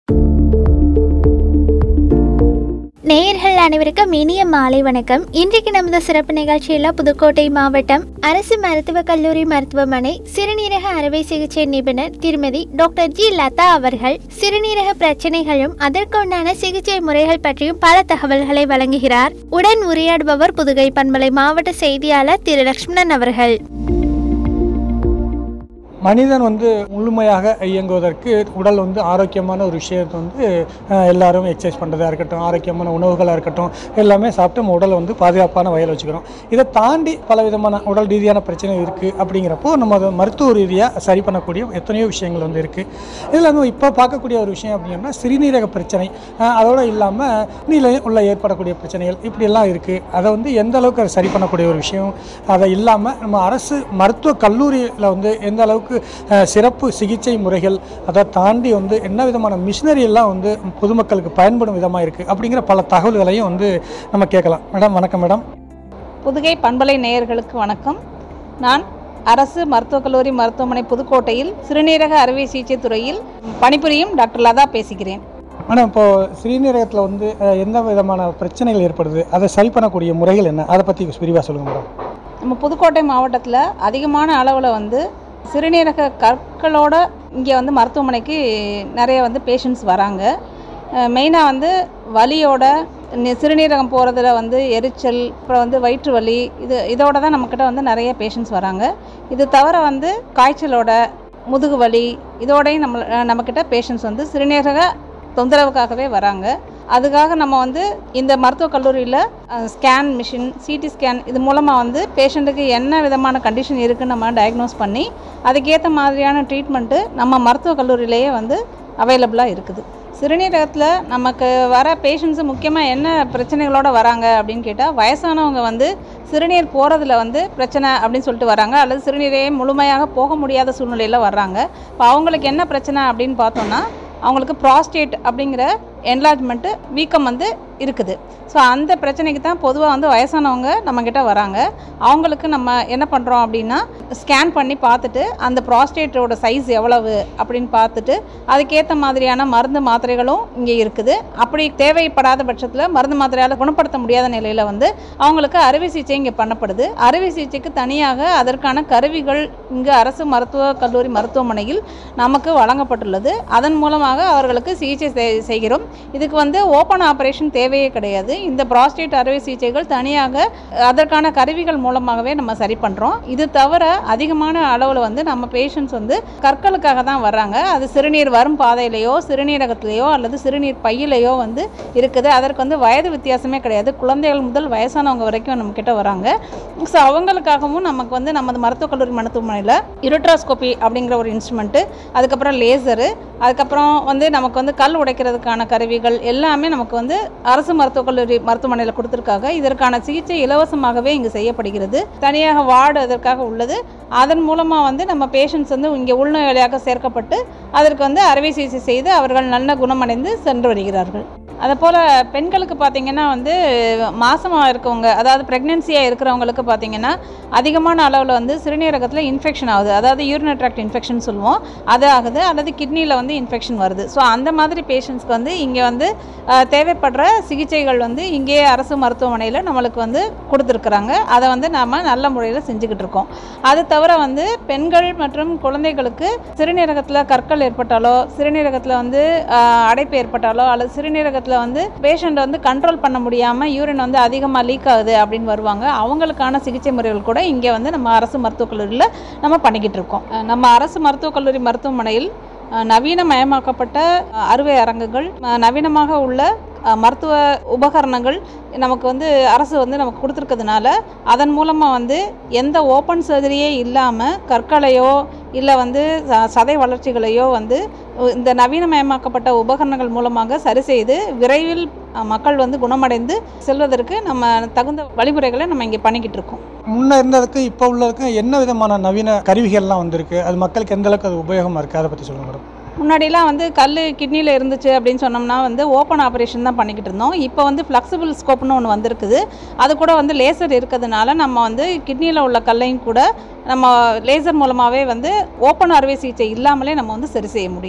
நேயர்கள் அனைவருக்கும் இனிய மாலை வணக்கம் இன்றைக்கு நமது சிறப்பு நிகழ்ச்சியில் புதுக்கோட்டை மாவட்டம் அரசு மருத்துவக் கல்லூரி மருத்துவமனை சிறுநீரக அறுவை சிகிச்சை நிபுணர் திருமதி டாக்டர் ஜி லதா அவர்கள் சிறுநீரக பிரச்சனைகளும் அதற்குண்டான சிகிச்சை முறைகள் பற்றியும் பல தகவல்களை வழங்குகிறார் உடன் உரையாடுபவர் புதுகை பண்பலை மாவட்ட செய்தியாளர் திரு லக்ஷ்மணன் அவர்கள் மனிதன் வந்து முழுமையாக இயங்குவதற்கு உடல் வந்து ஆரோக்கியமான ஒரு விஷயத்தை வந்து அஹ், எல்லாரும் எக்ஸசைஸ் பண்ணுறதா இருக்கட்டும் ஆரோக்கியமான உணவுகளாக இருக்கட்டும் எல்லாமே சாப்பிட்டு நம்ம உடலை வந்து பாதுகாப்பான வகையில் வச்சுக்கிறோம் இதை தாண்டி பல விதமான உடல் ரீதியான பிரச்சனை இருக்குது அப்படிங்கிறப்போ நம்ம அதை மருத்துவ ரீதியாக சரி பண்ணக்கூடிய எத்தனையோ விஷயங்கள் வந்து இருக்குது இதில் வந்து இப்போ பார்க்கக்கூடிய ஒரு விஷயம் அப்படின்னா சிறுநீரக பிரச்சனை அஹ், அதோட இல்லாமல் நீல உள்ள ஏற்படக்கூடிய பிரச்சனைகள் இப்படியெல்லாம் இருக்குது அதை வந்து எந்த அளவுக்கு அதை சரி பண்ணக்கூடிய ஒரு விஷயம் அதை இல்லாமல் நம்ம அரசு மருத்துவ கல்லூரியில் வந்து எந்த அளவுக்கு அஹ், சிறப்பு சிகிச்சை முறைகள் அதை தாண்டி வந்து என்ன விதமான மிஷினரி எல்லாம் வந்து பொதுமக்களுக்கு பயன்படும் விதமாக இருக்குது அப்படிங்கிற பல தகவல்களையும் வந்து நம்ம கேட்கலாம் மேடம் வணக்கம் மேடம் புதுகை பண்பலை நேயர்களுக்கு வணக்கம் நான் அரசு மருத்துவக் கல்லூரி மருத்துவமனை புதுக்கோட்டையில் சிறுநீரக அறுவை சிகிச்சை துறையில் பணிபுரியும் டாக்டர் லதா பேசுகிறேன் மேடம் இப்போது சிறுநீரகத்தில் வந்து அஹ், எந்த விதமான பிரச்சனைகள் ஏற்படுது அதை சரி பண்ணக்கூடிய முறைகள் என்ன அதை பற்றி விரிவாக சொல்லுங்கள் மேடம் நம்ம புதுக்கோட்டை மாவட்டத்தில் அதிகமான அளவில் வந்து சிறுநீரக கற்களோட இங்கே வந்து மருத்துவமனைக்கு நிறைய வந்து பேஷண்ட்ஸ் வராங்க மெயினாக வந்து வலியோட நி- சிறுநீரகம் போகிறதுல வந்து எரிச்சல் அப்புறம் வந்து வயிற்று வலி இது இதோட தான் நம்மக்கிட்ட வந்து நிறைய பேஷண்ட்ஸ் வராங்க இது தவிர வந்து காய்ச்சலோட முதுகு வலி இதோடையும் நம்ம நம்மக்கிட்ட பேஷண்ட்ஸ் வந்து சிறுநீரக தொந்தரவுக்காகவே வராங்க அதுக்காக நம்ம வந்து இந்த மருத்துவக் கல்லூரியில் ஸ்கேன் மிஷின் சிடி ஸ்கேன் இது மூலமாக வந்து பேஷண்ட்டுக்கு என்ன விதமான கண்டிஷன் இருக்குன்னு நம்ம டயக்னோஸ் பண்ணி அதுக்கேற்ற மாதிரியான ட்ரீட்மெண்ட்டு நம்ம மருத்துவக் கல்லூரியிலேயே வந்து அவைலபிளாக இருக்குது சிறுநீரகத்தில் நமக்கு வர பேஷண்ட்ஸு முக்கியமாக என்ன பிரச்சனைகளோட வராங்க அப்படின்னு கேட்டால் வயசானவங்க வந்து சிறுநீர் போகிறதுல வந்து பிரச்சனை அப்படின்னு சொல்லிட்டு வராங்க அல்லது சிறுநீரே முழுமையாக போக முடியாத சூழ்நிலையில் வர்றாங்க இப்போ அவங்களுக்கு என்ன பிரச்சனை அப்படின்னு பார்த்தோன்னா அவங்களுக்கு ப்ராஸ்டேட் அப்படிங்கிற என்லார்ஜ்மெண்ட்டு வீக்கம் வந்து இருக்குது ஸோ அந்த பிரச்சனைக்கு தான் பொதுவாக வந்து வயசானவங்க நம்மக்கிட்ட வராங்க அவங்களுக்கு நம்ம என்ன பண்ணுறோம் அப்படின்னா ஸ்கேன் பண்ணி பார்த்துட்டு அந்த ப்ராஸ்டேட்டோட சைஸ் எவ்வளவு அப்படின்னு பார்த்துட்டு அதுக்கேற்ற மாதிரியான மருந்து மாத்திரைகளும் இங்கே இருக்குது அப்படி தேவைப்படாத பட்சத்தில் மருந்து மாத்திரையால் குணப்படுத்த முடியாத நிலையில் வந்து அவங்களுக்கு அறுவை சிகிச்சை இங்கே பண்ணப்படுது அறுவை சிகிச்சைக்கு தனியாக அதற்கான கருவிகள் இங்கு அரசு மருத்துவ கல்லூரி மருத்துவமனையில் நமக்கு வழங்கப்பட்டுள்ளது அதன் மூலமாக அவர்களுக்கு சிகிச்சை செய்- செய்கிறோம் இதுக்கு வந்து ஓப்பன் ஆபரேஷன் தேவையே கிடையாது இந்த ப்ராஸ்டேட் அறுவை சிகிச்சைகள் தனியாக அதற்கான கருவிகள் மூலமாகவே நம்ம சரி பண்ணுறோம் இது தவிர அதிகமான அளவில் வந்து நம்ம பேஷண்ட்ஸ் வந்து கற்களுக்காக தான் வர்றாங்க அது சிறுநீர் வரும் பாதையிலையோ சிறுநீரகத்திலேயோ அல்லது சிறுநீர் பையிலையோ வந்து இருக்குது அதற்கு வந்து வயது வித்தியாசமே கிடையாது குழந்தைகள் முதல் வயசானவங்க வரைக்கும் நம்ம கிட்ட வராங்க ஸோ அவங்களுக்காகவும் நமக்கு வந்து நமது மருத்துவக் கல்லூரி மருத்துவமனையில் இருட்ராஸ்கோபி அப்படிங்கிற ஒரு இன்ஸ்ட்ருமெண்ட்டு அதுக்கப்புறம் லேசரு அதுக்கப்புறம் வந்து நமக்கு வந்து கல் உடைக்கிறதுக்கான கருவிகள் எல்லாமே நமக்கு வந்து அரசு மருத்துவக் கல்லூரி மருத்துவமனையில் கொடுத்துருக்காங்க இதற்கான சிகிச்சை இலவசமாகவே இங்கு செய்யப்படுகிறது தனியாக வார்டு அதற்காக உள்ளது அதன் மூலமாக வந்து நம்ம பேஷண்ட்ஸ் வந்து இங்கே உள்நோயாளியாக சேர்க்கப்பட்டு அதற்கு வந்து அறுவை சிகிச்சை செய்து அவர்கள் நல்ல குணமடைந்து சென்று வருகிறார்கள் அதுபோல் பெண்களுக்கு பார்த்திங்கன்னா வந்து மாசமாக இருக்கவங்க அதாவது ப்ரெக்னென்சியாக இருக்கிறவங்களுக்கு பார்த்திங்கன்னா அதிகமான அளவில் வந்து சிறுநீரகத்தில் இன்ஃபெக்ஷன் ஆகுது அதாவது யூரினரி ட்ராக்ட் இன்ஃபெக்ஷன் சொல்லுவோம் அது ஆகுது அல்லது கிட்னியில் வந்து இன்ஃபெக்ஷன் வருது ஸோ அந்த மாதிரி பேஷண்ட்ஸ்க்கு வந்து இங்கே வந்து அஹ், தேவைப்படுற சிகிச்சைகள் வந்து இங்கே அரசு மருத்துவமனையில் நம்மளுக்கு வந்து கொடுத்துருக்குறாங்க அதை வந்து நாம் நல்ல முறையில் செஞ்சுக்கிட்டு இருக்கோம் அது தவிர வந்து பெண்கள் மற்றும் குழந்தைகளுக்கு சிறுநீரகத்தில் கற்கள் ஏற்பட்டாலோ சிறுநீரகத்தில் வந்து ஆஹ், அடைப்பு ஏற்பட்டாலோ அல்லது சிறுநீரகத்தில் வந்து பேஷண்ட் வந்து கண்ட்ரோல் பண்ண முடியாமல் யூரின் வந்து அதிகமாக லீக் ஆகுது அப்படின்னு வருவாங்க அவங்களுக்கான சிகிச்சை முறைகள் கூட இங்கே வந்து நம்ம அரசு மருத்துவக் கல்லூரியில் நம்ம பண்ணிக்கிட்டு இருக்கோம் அஹ், நம்ம அரசு மருத்துவக் கல்லூரி மருத்துவமனையில் அஹ், நவீனமயமாக்கப்பட்ட அஹ், அறுவை அரங்குகள் அஹ், நவீனமாக உள்ள அஹ், மருத்துவ உபகரணங்கள் நமக்கு வந்து அரசு வந்து நமக்கு கொடுத்துருக்கிறதுனால அதன் மூலமாக வந்து எந்த ஓப்பன் சர்ஜரியே இல்லாமல் கற்களையோ இல்லை வந்து ச- சதை வளர்ச்சிகளையோ வந்து உ- இந்த நவீனமயமாக்கப்பட்ட உபகரணங்கள் மூலமாக சரி செய்து விரைவில் அஹ், மக்கள் வந்து குணமடைந்து செல்வதற்கு நம்ம தகுந்த வழிமுறைகளை நம்ம இங்கே பண்ணிக்கிட்டு இருக்கோம் முன்ன இருந்ததுக்கு இப்போ உள்ளதுக்கு என்ன விதமான நவீன கருவிகள்லாம் வந்திருக்கு அது மக்களுக்கு எந்த அளவுக்கு அது உபயோகமாக இருக்குது அதை பற்றி சொல்லுங்கள் மேடம் முன்னாடிலாம் வந்து கல் கிட்னியில் இருந்துச்சு அப்படின்னு சொன்னோம்னா வந்து ஓப்பன் ஆப்ரேஷன் தான் பண்ணிக்கிட்டு இருந்தோம் இப்போ வந்து ஃப்ளெக்சிபிள் ஸ்கோப்னு ஒன்று வந்திருக்குது அது கூட வந்து லேசர் இருக்கிறதுனால நம்ம வந்து கிட்னியில் உள்ள கல்லையும் கூட நம்ம லேசர் மூலமாகவே வந்து ஓப்பன் அறுவை சிகிச்சை இல்லாமலே நம்ம வந்து சரி செய்ய முடியுது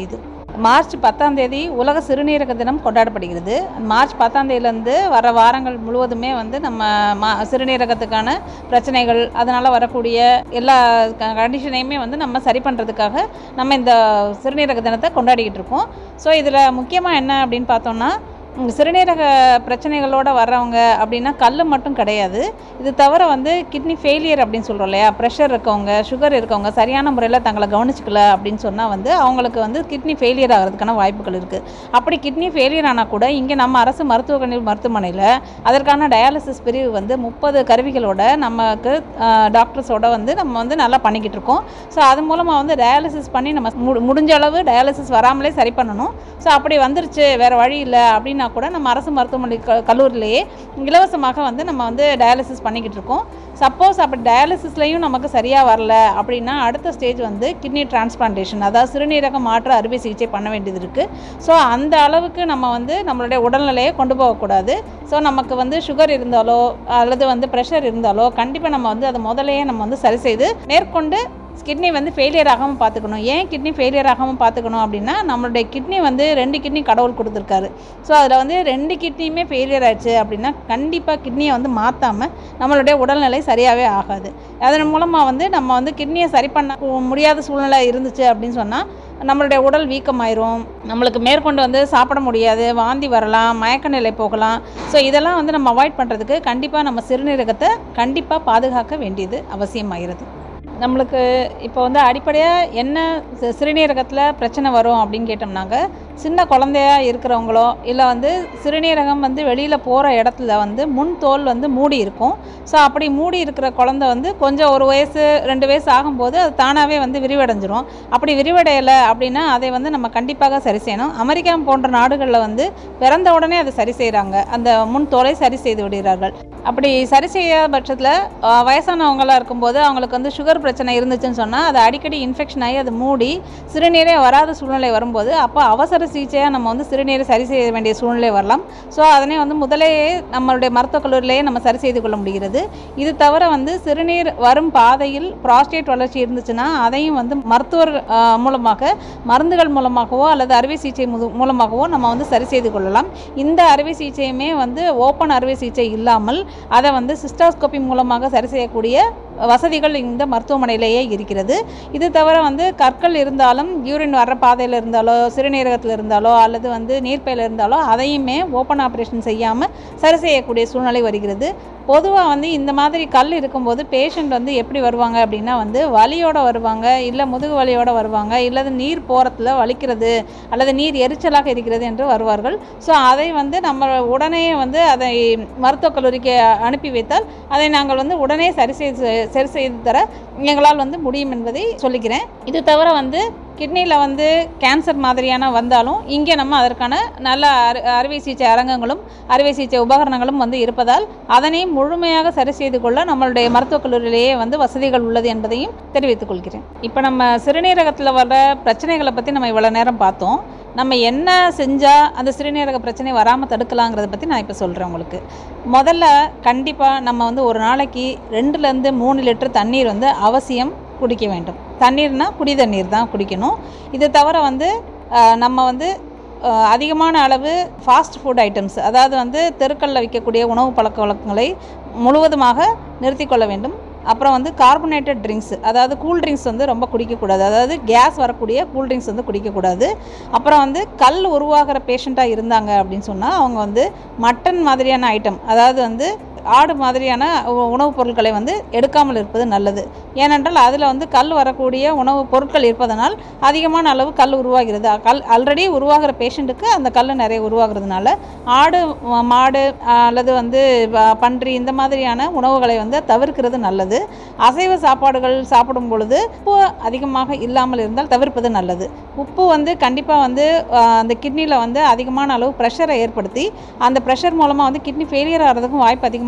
மார்ச் பத்தாம் தேதி உலக சிறுநீரக தினம் கொண்டாடப்படுகிறது மார்ச் பத்தாம் தேதியிலேருந்து வர வாரங்கள் முழுவதுமே வந்து நம்ம மா சிறுநீரகத்துக்கான பிரச்சனைகள் அதனால் வரக்கூடிய எல்லா கண்டிஷனையுமே வந்து நம்ம சரி பண்ணுறதுக்காக நம்ம இந்த சிறுநீரக தினத்தை கொண்டாடிக்கிட்டு இருக்கோம் ஸோ இதில் முக்கியமாக என்ன அப்படின்னு பார்த்தோம்னா ம், சிறுநீரக பிரச்சனைகளோட வர்றவங்க அப்படின்னா கல் மட்டும் கிடையாது இது தவிர வந்து கிட்னி ஃபெயிலியர் அப்படின்னு சொல்கிறோம் இல்லையா ப்ரெஷர் இருக்கவங்க சுகர் இருக்கவங்க சரியான முறையில் தங்களை கவனிச்சிக்கல அப்படின்னு சொன்னால் வந்து அவங்களுக்கு வந்து கிட்னி ஃபெயிலியர் ஆகிறதுக்கான வாய்ப்புகள் இருக்குது அப்படி கிட்னி ஃபெயிலியர் ஆனால் கூட இங்கே நம்ம அரசு மருத்துவக் கல்லூரி மருத்துவமனையில் அதற்கான டயாலிசிஸ் பிரிவு வந்து முப்பது கருவிகளோட நமக்கு டாக்டர்ஸோட வந்து நம்ம வந்து நல்லா பண்ணிக்கிட்டு இருக்கோம் ஸோ அது மூலமாக வந்து டயாலிசிஸ் பண்ணி நம்ம மு- முடிஞ்ச அளவு டயாலிசிஸ் வராமலே சரி பண்ணணும் ஸோ அப்படி வந்துருச்சு வேறு வழி இல்லை அப்படின்னா கூட நம்ம அரசு மருத்துவமனை க கல்லூரியிலேயே இலவசமாக வந்து நம்ம வந்து டயாலிசிஸ் பண்ணிக்கிட்டு இருக்கோம் சப்போஸ் அப்படி டயாலிசிஸ்லையும் நமக்கு சரியாக வரல அப்படின்னா அடுத்த ஸ்டேஜ் வந்து கிட்னி டிரான்ஸ்பிளான்டேஷன் அதாவது சிறுநீரக மாற்று அறுவை சிகிச்சை பண்ண வேண்டியது இருக்குது ஸோ அந்த அளவுக்கு நம்ம வந்து நம்மளுடைய உடல்நிலையை கொண்டு போகக்கூடாது ஸோ நமக்கு வந்து சுகர் இருந்தாலோ அல்லது வந்து ப்ரெஷர் இருந்தாலோ கண்டிப்பாக நம்ம வந்து அதை முதலையே நம்ம வந்து சரி செய்து மேற்கொண்டு கிட்னி வந்து ஃபெயிலியர் ஆகாமல் பார்த்துக்கணும் ஏன் கிட்னி ஃபெயிலியர் ஆகாமல் பார்த்துக்கணும் அப்படின்னா நம்மளுடைய கிட்னி வந்து ரெண்டு கிட்னி கடவுள் கொடுத்துருக்காரு ஸோ அதில் வந்து ரெண்டு கிட்னியுமே ஃபெயிலியர் ஆயிடுச்சு அப்படின்னா கண்டிப்பாக கிட்னியை வந்து மாற்றாமல் நம்மளுடைய உடல்நிலை சரியாகவே ஆகாது அதன் மூலமாக வந்து நம்ம வந்து கிட்னியை சரி பண்ண முடியாத சூழ்நிலை இருந்துச்சு அப்படின்னு சொன்னால் நம்மளுடைய உடல் வீக்கமாயிரும் நம்மளுக்கு மேற்கொண்டு வந்து சாப்பிட முடியாது வாந்தி வரலாம் மயக்க நிலை போகலாம் ஸோ இதெல்லாம் வந்து நம்ம அவாய்ட் பண்ணுறதுக்கு கண்டிப்பாக நம்ம சிறுநீரகத்தை கண்டிப்பாக பாதுகாக்க வேண்டியது அவசியமாகிறது நம்மளுக்கு இப்போ வந்து அடிப்படையாக என்ன சி- சிறுநீரகத்தில் பிரச்சனை வரும் அப்படின்னு கேட்டோம்னாங்க சின்ன குழந்தையா இருக்கிறவங்களோ இல்லை வந்து சிறுநீரகம் வந்து வெளியில் போகிற இடத்துல வந்து முன் தோல் வந்து மூடி இருக்கும் ஸோ அப்படி மூடி இருக்கிற குழந்தை வந்து கொஞ்சம் ஒரு வயசு ரெண்டு வயசு ஆகும்போது அது தானாகவே வந்து விரிவடைஞ்சிரும் அப்படி விரிவடையலை அப்படின்னா அதை வந்து நம்ம கண்டிப்பாக சரி செய்யணும் அமெரிக்கா போன்ற நாடுகளில் வந்து பிறந்த உடனே அதை சரி செய்கிறாங்க அந்த முன் தோலை சரி செய்து விடுகிறார்கள் அப்படி சரி செய்யாத பட்சத்தில் வயசானவங்களாக இருக்கும்போது அவங்களுக்கு வந்து சுகர் பிரச்சனை இருந்துச்சுன்னு சொன்னால் அது அடிக்கடி இன்ஃபெக்ஷன் ஆகி அது மூடி சிறுநீரே வராத சூழ்நிலை வரும்போது அப்போ அவசர சிகிச்சையாக நம்ம வந்து சிறுநீரை சரி செய்ய வேண்டிய சூழ்நிலை வரலாம் ஸோ அதனை வந்து முதலேயே நம்மளுடைய மருத்துவக் கல்லூரியிலேயே நம்ம சரி செய்து கொள்ள முடிகிறது இது தவிர வந்து சிறுநீர் வரும் பாதையில் ப்ராஸ்டேட் வளர்ச்சி இருந்துச்சுன்னா அதையும் வந்து மருத்துவர் ஆ, மூலமாக மருந்துகள் மூலமாகவோ அல்லது அறுவை சிகிச்சை முது- மூலமாகவோ நம்ம வந்து சரி செய்து கொள்ளலாம் இந்த அறுவை சிகிச்சையுமே வந்து ஓப்பன் அறுவை சிகிச்சை இல்லாமல் அதை வந்து சிஸ்டாஸ்கோபி மூலமாக சரி செய்யக்கூடிய வசதிகள் இந்த மருத்துவமனையிலேயே இருக்கிறது இது தவிர வந்து கற்கள் இருந்தாலும் யூரின் வர்ற பாதையில் இருந்தாலோ சிறுநீரகத்தில் இருந்தாலோ அல்லது வந்து நீர்ப்பையில் இருந்தாலோ அதையுமே ஓப்பன் ஆப்ரேஷன் செய்யாமல் சரி செய்யக்கூடிய சூழ்நிலை வருகிறது பொதுவாக வந்து இந்த மாதிரி கல் இருக்கும்போது பேஷண்ட் வந்து எப்படி வருவாங்க அப்படின்னா வந்து வலியோட வருவாங்க இல்லை முதுகு வலியோட வருவாங்க இல்லது நீர் போகிறத்துல வலிக்கிறது அல்லது நீர் எரிச்சலாக இருக்கிறது என்று வருவார்கள் ஸோ அதை வந்து நம்ம உடனே வந்து அதை மருத்துவக் கல்லூரிக்கு அனுப்பி வைத்தால் அதை நாங்கள் வந்து உடனே சரி செய்து சரி செய்து தர எங்களால் வந்து முடியும் என்பதை சொல்லிக்கிறேன் இது தவிர வந்து கிட்னியில் வந்து கேன்சர் மாதிரியான வந்தாலும் இங்கே நம்ம அதற்கான நல்ல அறு அறுவை சிகிச்சை அரங்கங்களும் அறுவை சிகிச்சை உபகரணங்களும் வந்து இருப்பதால் அதனை முழுமையாக சரி செய்து கொள்ள நம்மளுடைய மருத்துவக் கல்லூரியிலேயே வந்து வசதிகள் உள்ளது என்பதையும் தெரிவித்துக் கொள்கிறேன் இப்போ நம்ம சிறுநீரகத்தில் வர்ற பிரச்சனைகளை பற்றி நம்ம இவ்வளோ நேரம் பார்த்தோம் நம்ம என்ன செஞ்சால் அந்த சிறுநீரக பிரச்சனை வராமல் தடுக்கலாங்கிறத பற்றி நான் இப்போ சொல்கிறேன் உங்களுக்கு முதல்ல கண்டிப்பாக நம்ம வந்து ஒரு நாளைக்கு ரெண்டுலேருந்து மூணு லிட்டர் தண்ணீர் வந்து அவசியம் குடிக்க வேண்டும் தண்ணீர்னா குடி தண்ணீர் தான் குடிக்கணும் இது தவிர வந்து அஹ், நம்ம வந்து அஹ், அதிகமான அளவு ஃபாஸ்ட் ஃபுட் ஐட்டம்ஸ் அதாவது வந்து தெருக்களில் விற்கக்கூடிய உணவு பழக்க வழக்கங்களை முழுவதுமாக நிறுத்திக்கொள்ள வேண்டும் அப்புறம் வந்து கார்பனேட்டட் ட்ரிங்க்ஸ் அதாவது கூல் ட்ரிங்க்ஸ் வந்து ரொம்ப குடிக்கக்கூடாது அதாவது கேஸ் வரக்கூடிய கூல் ட்ரிங்க்ஸ் வந்து குடிக்கக்கூடாது அப்புறம் வந்து கல் உருவாகிற பேஷண்ட்டாக இருந்தாங்க அப்படின்னு சொன்னால் அவங்க வந்து மட்டன் மாதிரியான ஐட்டம் அதாவது வந்து ஆடு மாதிரியான உ- உணவுப் பொருட்களை வந்து எடுக்காமல் இருப்பது நல்லது ஏனென்றால் அதில் வந்து கல் வரக்கூடிய உணவுப் பொருட்கள் இருப்பதனால் அதிகமான அளவு கல் உருவாகிறது அ- கல் ஆல்ரெடி உருவாகிற பேஷண்ட்டுக்கு அந்த கல் நிறைய உருவாகிறதுனால ஆடு ம- மாடு அஹ், அல்லது வந்து ப- பன்றி இந்த மாதிரியான உணவுகளை வந்து தவிர்க்கிறது நல்லது அசைவ சாப்பாடுகள் சாப்பிடும் பொழுது உப்பு அதிகமாக இல்லாமல் இருந்தால் தவிர்ப்பது நல்லது உப்பு வந்து கண்டிப்பாக வந்து அஹ், அந்த கிட்னியில் வந்து அதிகமான அளவு ப்ரெஷரை ஏற்படுத்தி அந்த ப்ரெஷர் மூலமாக வந்து கிட்னி ஃபெயிலியர் ஆகிறதுக்கும் வாய்ப்பு அதிகமாக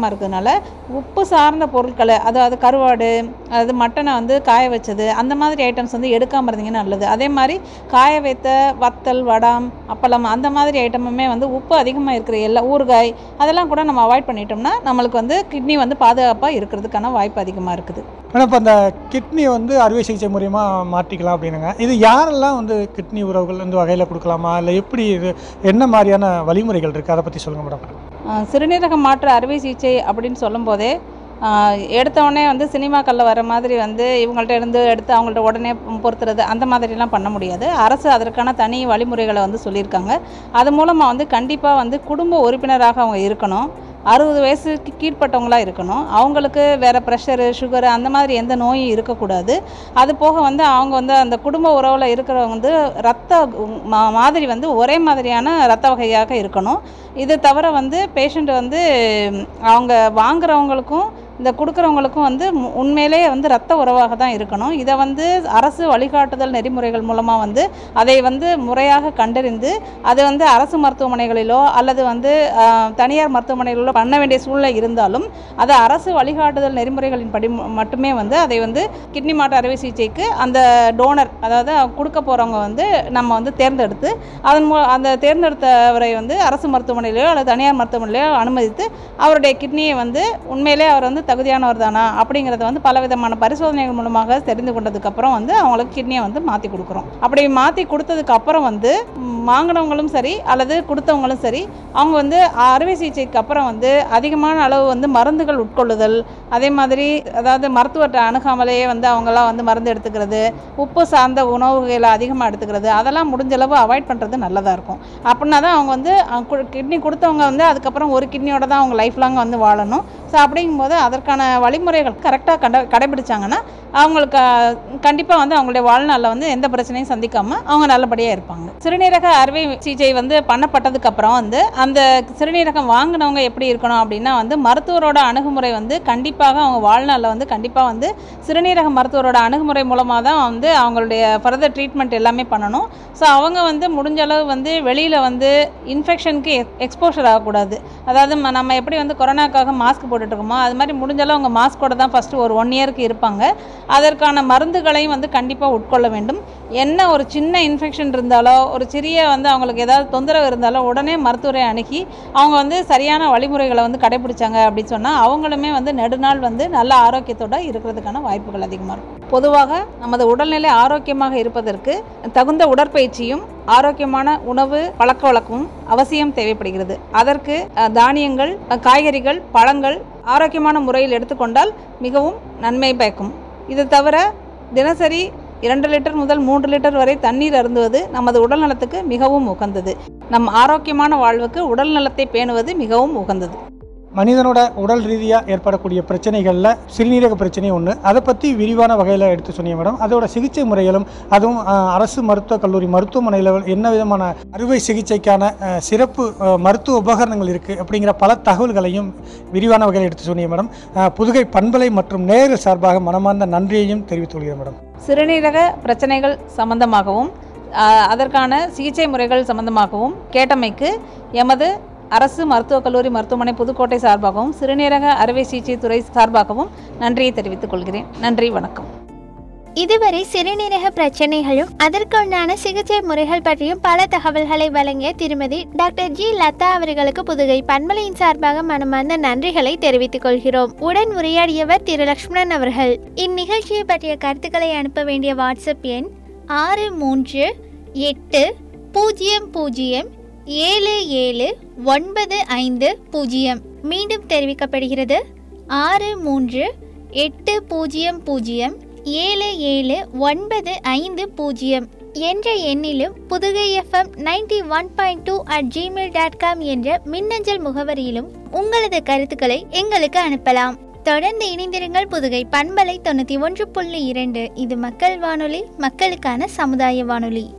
அதிகமாக இருக்கிறதுனால உப்பு சார்ந்த பொருட்களை அதாவது கருவாடு அதாவது மட்டனை வந்து காய வச்சது அந்த மாதிரி ஐட்டம்ஸ் வந்து எடுக்காமல் இருந்தீங்கன்னா நல்லது அதே மாதிரி காய வைத்த வத்தல் வடம் அப்பளம் அந்த மாதிரி ஐட்டமுமே வந்து உப்பு அதிகமாக இருக்கிற எல்லா ஊறுகாய் அதெல்லாம் கூட நம்ம அவாய்ட் பண்ணிட்டோம்னா நம்மளுக்கு வந்து கிட்னி வந்து பாதுகாப்பாக இருக்கிறதுக்கான வாய்ப்பு அதிகமாக இருக்குது மேடம் இப்போ அந்த கிட்னி வந்து அறுவை சிகிச்சை மூலியமா மாற்றிக்கலாம் அப்படின்னுங்க இது யாரெல்லாம் வந்து கிட்னி உறவுகள் வந்து வகையில் கொடுக்கலாமா இல்லை எப்படி இது என்ன மாதிரியான வழிமுறைகள் இருக்குது அதை பற்றி சொல்லுங்கள் மேடம் ஆஹ் சிறுநீரக மாற்று அறுவை சிகிச்சை அப்படின்னு சொல்லும்போதே ஆஹ் எடுத்த உடனே வந்து சினிமாக்களில் வர மாதிரி வந்து இவங்கள்ட்ட இருந்து எடுத்து அவங்கள்ட்ட உடனே பொறுத்துறது அந்த மாதிரிலாம் பண்ண முடியாது அரசு அதற்கான தனி வழிமுறைகளை வந்து சொல்லியிருக்காங்க அது மூலமாக வந்து கண்டிப்பாக வந்து குடும்ப உறுப்பினராக அவங்க இருக்கணும் அறுபது வயசுக்கு கீழ்ப்பட்டவங்களாக இருக்கணும் அவங்களுக்கு வேறு ப்ரெஷரு சுகரு அந்த மாதிரி எந்த நோயும் இருக்கக்கூடாது அது போக வந்து அவங்க வந்து அந்த குடும்ப உறவில் இருக்கிறவங்க வந்து ரத்த மா மாதிரி வந்து ஒரே மாதிரியான ரத்த வகையாக இருக்கணும் இது தவிர வந்து பேஷண்ட் வந்து அவங்க வாங்குறவங்களுக்கும் இந்த கொடுக்குறவங்களுக்கும் வந்து மு- உண்மையிலேயே வந்து ரத்த உறவாக தான் இருக்கணும் இதை வந்து அரசு வழிகாட்டுதல் நெறிமுறைகள் மூலமாக வந்து அதை வந்து முறையாக கண்டறிந்து அது வந்து அரசு மருத்துவமனைகளிலோ அல்லது வந்து ஆஹ், தனியார் மருத்துவமனைகளிலோ பண்ண வேண்டிய சூழ்நிலை இருந்தாலும் அது அரசு வழிகாட்டுதல் நெறிமுறைகளின் படி ம- மட்டுமே வந்து அதை வந்து கிட்னி மாற்று அறுவை சிகிச்சைக்கு அந்த டோனர் அதாவது கொடுக்க போகிறவங்க வந்து நம்ம வந்து தேர்ந்தெடுத்து அதன் மூ அந்த தேர்ந்தெடுத்தவரை வந்து அரசு மருத்துவமனையிலையோ அல்லது தனியார் மருத்துவமனையிலையோ அனுமதித்து அவருடைய கிட்னியை வந்து உண்மையிலே அவர் வந்து தகுதியானவர் தானா அப்படிங்கிறத வந்து பலவிதமான பரிசோதனைகள் மூலமாக தெரிந்து கொண்டதுக்கப்புறம் வந்து அவங்களுக்கு கிட்னியை வந்து மாற்றி கொடுக்குறோம் அப்படி மாற்றி கொடுத்ததுக்கு அப்புறம் வந்து ம், வாங்கினவங்களும் சரி அல்லது கொடுத்தவங்களும் சரி அவங்க வந்து அறுவை சிகிச்சைக்கு அப்புறம் வந்து அதிகமான அளவு வந்து மருந்துகள் உட்கொள்ளுதல் அதே மாதிரி அதாவது மருத்துவர்கிட்ட அணுகாமலேயே வந்து அவங்களாம் வந்து மருந்து எடுத்துக்கிறது உப்பு சார்ந்த உணவுகளை அதிகமாக எடுத்துக்கிறது அதெல்லாம் முடிஞ்ச அளவு அவாய்ட் பண்ணுறது நல்லதாக இருக்கும் அப்படின்னா தான் அவங்க வந்து கிட்னி கொடுத்தவங்க வந்து அதுக்கப்புறம் ஒரு கிட்னியோட தான் அவங்க லைஃப் லாங் வந்து வாழணும் ஸோ அப்படிங்கும்போது அதற்கான வழிமுறைகள் கரெக்டாக கட கடைபிடிச்சாங்கன்னா அவங்களுக்கு கண்டிப்பாக வந்து அவங்களுடைய வாழ்நாளில் வந்து எந்த பிரச்சனையும் சந்திக்காமல் அவங்க நல்லபடியாக இருப்பாங்க சிறுநீரக அறுவை சிகிச்சை வந்து பண்ணப்பட்டதுக்கு அப்புறம் வந்து அந்த சிறுநீரகம் வாங்கினவங்க எப்படி இருக்கணும் அப்படின்னா வந்து மருத்துவரோட அணுகுமுறை வந்து கண்டிப்பாக அவங்க வாழ்நாளில் வந்து கண்டிப்பாக வந்து சிறுநீரக மருத்துவரோட அணுகுமுறை மூலமாக தான் வந்து அவங்களுடைய ஃபர்தர் ட்ரீட்மெண்ட் எல்லாமே பண்ணணும் ஸோ அவங்க வந்து முடிஞ்ச அளவு வந்து வெளியில் வந்து இன்ஃபெக்ஷனுக்கு எக்ஸ்போஷர் ஆகக்கூடாது அதாவது ம- நம்ம எப்படி வந்து கொரோனாக்காக மாஸ்க் போட்டுட்ருக்கோமோ அது மாதிரி முடிஞ்ச அளவு அவங்க மாஸ்கோட தான் ஃபஸ்ட்டு ஒரு ஒன் இயருக்கு இருப்பாங்க அதற்கான மருந்துகளையும் வந்து கண்டிப்பாக உட்கொள்ள வேண்டும் என்ன ஒரு சின்ன இன்ஃபெக்ஷன் இருந்தாலோ ஒரு சிறிய வந்து அவங்களுக்கு ஏதாவது தொந்தரவு இருந்தாலோ உடனே மருத்துவரை அணுகி அவங்க வந்து சரியான வழிமுறைகளை வந்து கடைபிடிச்சாங்க அப்படின்னு சொன்னால் அவங்களுமே வந்து நெடுநாள் வந்து நல்ல ஆரோக்கியத்தோட இருக்கிறதுக்கான வாய்ப்புகள் அதிகமாக இருக்கும் பொதுவாக நமது உடல்நிலை ஆரோக்கியமாக இருப்பதற்கு தகுந்த உடற்பயிற்சியும் ஆரோக்கியமான உணவு பழக்க வழக்கமும் அவசியம் தேவைப்படுகிறது அதற்கு அஹ், தானியங்கள் அஹ், காய்கறிகள் பழங்கள் ஆரோக்கியமான முறையில் எடுத்துக்கொண்டால் மிகவும் நன்மை பயக்கும் இது தவிர தினசரி இரண்டு லிட்டர் முதல் மூன்று லிட்டர் வரை தண்ணீர் அருந்துவது நமது உடல் நலத்துக்கு மிகவும் உகந்தது நம் ஆரோக்கியமான வாழ்வுக்கு உடல் நலத்தை பேணுவது மிகவும் உகந்தது மனிதனோட உடல் ரீதியாக ஏற்படக்கூடிய பிரச்சனைகளில் சிறுநீரக பிரச்சனை ஒன்று அதை பற்றி விரிவான வகையில் எடுத்து சொன்னீங்க மேடம் அதோட சிகிச்சை முறைகளும் அதுவும் அஹ், அரசு மருத்துவக் கல்லூரி மருத்துவமனையில் என்ன விதமான அறுவை சிகிச்சைக்கான அஹ், சிறப்பு அஹ், மருத்துவ உபகரணங்கள் இருக்குது அப்படிங்கிற பல தகவல்களையும் விரிவான வகையில் எடுத்து சொன்னீங்க மேடம் அஹ், புதுகை பண்பலை மற்றும் நேயர்கள் சார்பாக மனமார்ந்த நன்றியையும் தெரிவித்துக் கொள்கிறேன் மேடம் சிறுநீரக பிரச்சனைகள் சம்பந்தமாகவும் ஆஹ், அதற்கான சிகிச்சை முறைகள் சம்பந்தமாகவும் கேட்டமைக்கு எமது அரசு மருத்துவக் கல்லூரி மருத்துவமனை புதுக்கோட்டை சார்பாகவும் சிறுநீரக அறுவை சிகிச்சை துறை சார்பாகவும் நன்றியை தெரிவித்துக் கொள்கிறேன் நன்றி வணக்கம் இதுவரை சிறுநீரக பிரச்சனைகளும் அதற்குண்டான சிகிச்சை முறைகள் பற்றியும் பல தகவல்களை வழங்கிய திருமதி டாக்டர் ஜி லதா அவர்களுக்கு புதுகை பண்பலையின் சார்பாக மனமார்ந்த நன்றிகளை தெரிவித்துக் கொள்கிறோம் உடன் உரையாடியவர் திரு லக்ஷ்மணன் அவர்கள் இந்நிகழ்ச்சியை பற்றிய கருத்துக்களை அனுப்ப வேண்டிய வாட்ஸ்அப் எண் ஆறு மூன்று எட்டு பூஜ்ஜியம் பூஜ்ஜியம் ஏழு ஏழு ஒன்பது ஐந்து பூஜ்ஜியம் மீண்டும் தெரிவிக்கப்படுகிறது ஆறு மூன்று எட்டு பூஜ்ஜியம் பூஜ்ஜியம் ஏழு ஏழு ஒன்பது ஐந்து பூஜ்ஜியம் என்ற எண்ணிலும் Pudugai FM ninety one point two at Gmail dot com என்ற மின்னஞ்சல் முகவரியிலும் உங்களது கருத்துக்களை எங்களுக்கு அனுப்பலாம் தொடர்ந்து இணைந்திருங்கள் புதுகை பண்பலை தொண்ணூற்றி ஒன்று புள்ளி இரண்டு இது மக்கள் வானொலி மக்களுக்கான சமுதாய வானொலி